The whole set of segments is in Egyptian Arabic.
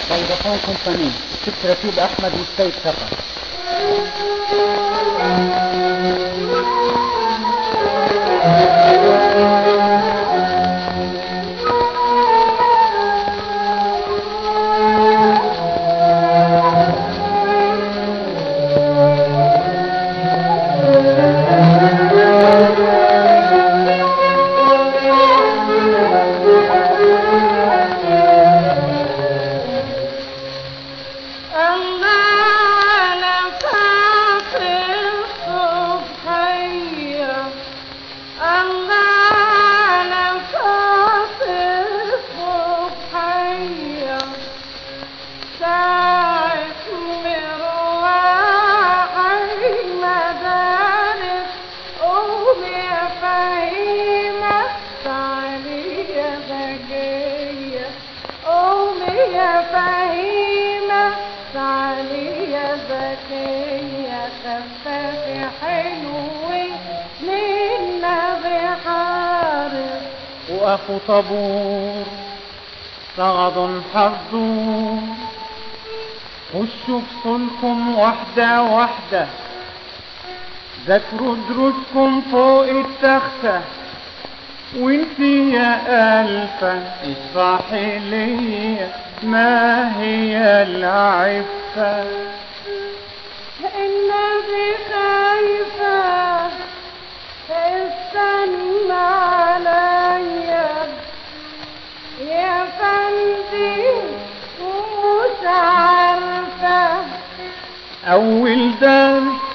فودافون كومباني ست رتيب احمد والسيد ثقة واخو طابور صعد حظور خشوا بصلكم واحدة واحدة ذاكروا دروسكم فوق التختة وانتي يا ألفة اشرحي لي ما هي العفة النبي خايفة استنى عليا يا فندي ومش عارفة أول درس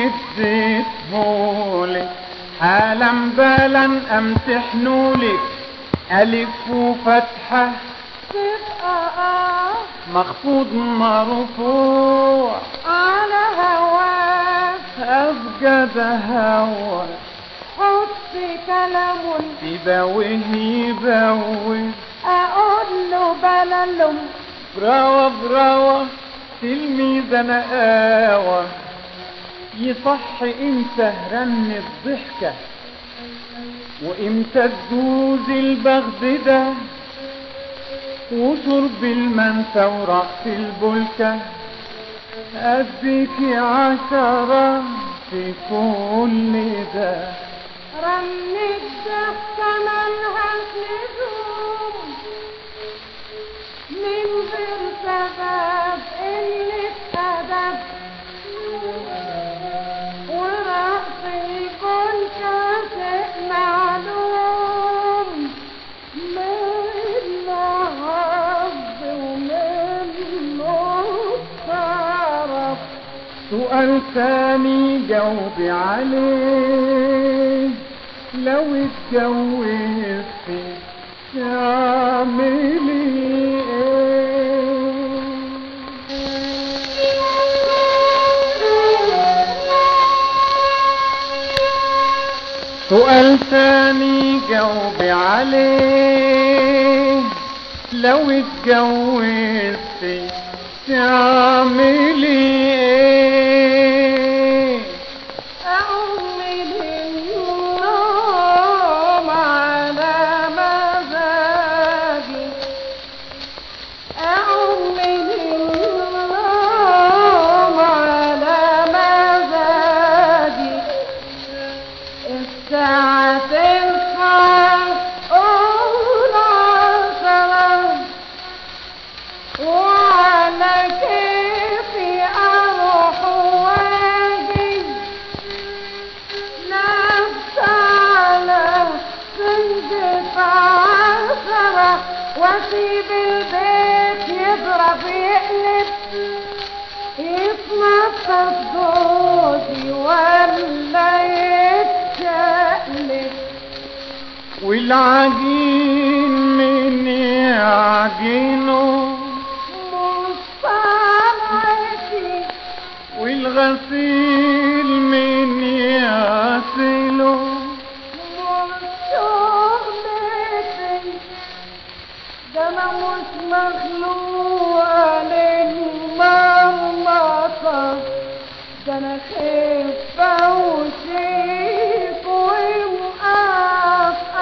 اديتهولك حالا بالا امتحنولك ألف وفتحة تبقى اه مخفوض مرفوع على هواك أبجد هوا حط كلام يبوه يبوه اقول له بللم براوة براوة تلميذ انا قاوة يصح امتى رن الضحكة وامتى تجوز البغد ده وشرب المنسى ورقص البلكة اديكي عشرة في كل ده رنت ضحكة ملهاش لزوم من غير سبب قلة أدب ورقص يكون شيء معلوم منه حظ ومنه طرف سؤال تاني جاوبي عليه لو اتجوزتي تعملي ايه سؤال تاني جاوبي عليه لو اتجوزتي تعملي ايه أقوم من النوم على مزاجي أقوم من النوم على مزاجي الساعة تنفع قول عشرة وعلى كيفي أروح واجي نفس على سنجة عشرة واسيب البيت يضرب يقلب يتنطط جوزي ولا يتشقلب والعجين من يعجنه مصطلعتي والغسيل من يغسله شغلتي ده انا مش مخلوقة للمرمطة ده انا خفة وشيك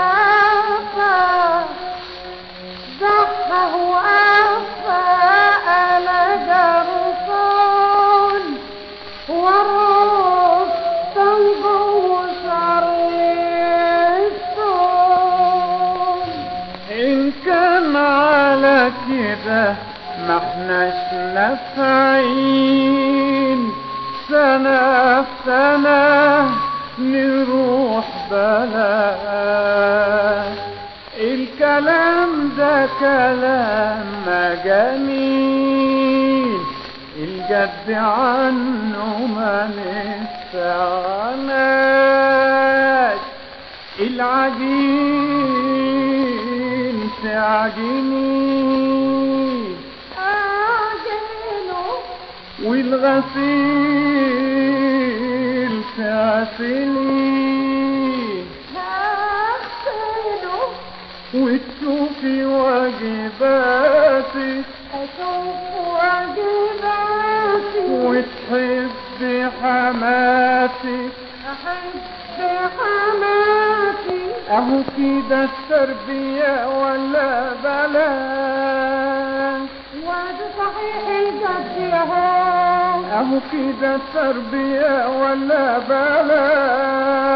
ومقفقفة ضحى وقفة إن كان على كده ما احناش نافعين سنة في سنة نروح بلاش الكلام ده كلام مجانين الجد عنه ما نستعناش العجين تعجنين أعجنه والغسيل تغسلين هغسله وتشوفي واجباتك أشوف واجباتي وتحبي حماتك أحب حماتي اهو كده التربية ولا بلاش وادي صحيح الجد يهو اهو كده التربية ولا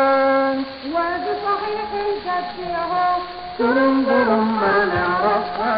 بلاش وادي صحيح الجد يهو ترم برم ما نعرفها